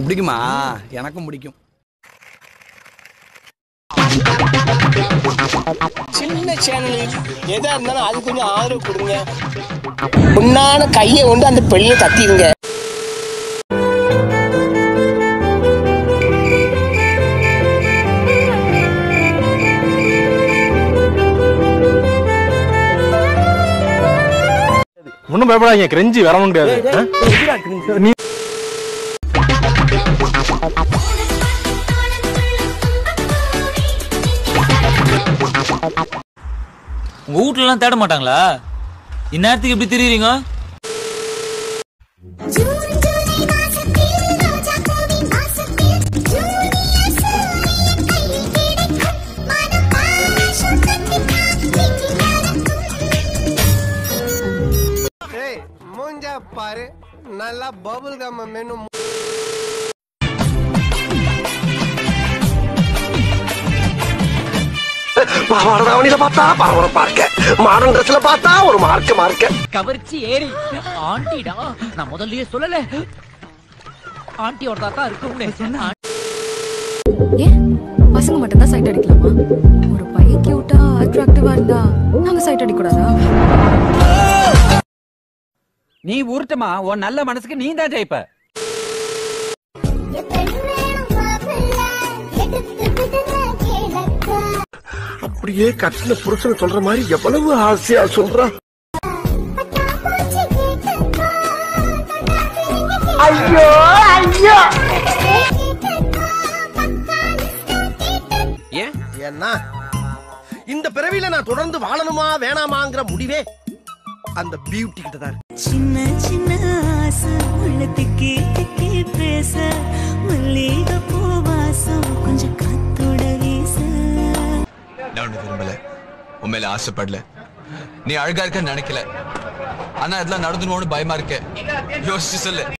பிடிக்குமா எனக்கும் பிடிக்கும் சின்ன சேனலில் எதா இருந்தாலும் அது கொஞ்சம் ஆதரவு கொடுங்க பொண்ணான கையை கொண்டு அந்த பெண்ணில தட்டிடுங்க ஒன்றும் பயப்படாதீங்க கிரெஞ்சி வர முடியாது ஆ? நீ உங்க வீட்ல எல்லாம் தேட மாட்டாங்களா இந்நேரத்துக்கு இப்படி திரியுறீங்க மூஞ்ச பாரு நல்லா பபுள் கம் மெனு பாவாடதாவணியில பார்த்தா பரபரப்பா இருக்க மாடர்ன் ட்ரெஸ்ல பார்த்தா ஒரு மார்க்க மார்க்க கவர்ச்சி ஏறி ஆண்டிடா நான் முதல்லயே சொல்லல ஆண்டியோட தாத்தா இருக்கும்னு ஏன் பசங்க மட்டும் தான் சைட் அடிக்கலாமா ஒரு பையன் கியூட்டா அட்ராக்டிவா இருந்தா நாங்க சைட் அடிக்கூடாதா நீ உருட்டுமா உன் நல்ல மனசுக்கு நீ தான் ஜெயிப்ப அப்படியே கட்டின புருஷன் சொல்ற மாதிரி எவ்வளவு ஆசையா சொல்றா ஐயோ ஐயோ ஏன் ஏன்னா இந்த பிறவியில நான் தொடர்ந்து வாழணுமா வேணாமாங்கிற முடிவே அந்த பியூட்டி கிட்ட தான் இருக்கு. சின்ன சின்ன ஆசை உள்ளத்துக்கே திக்கே பேச மல்லிகை பூவாசம் கொஞ்சம் காத்தோட வீச நான் உன்னை விரும்பல உன் மேல ஆசைப்படல நீ அழகா இருக்கன்னு நினைக்கல ஆனா இதெல்லாம் நடந்துன்னு பயமா இருக்க யோசிச்சு சொல்லு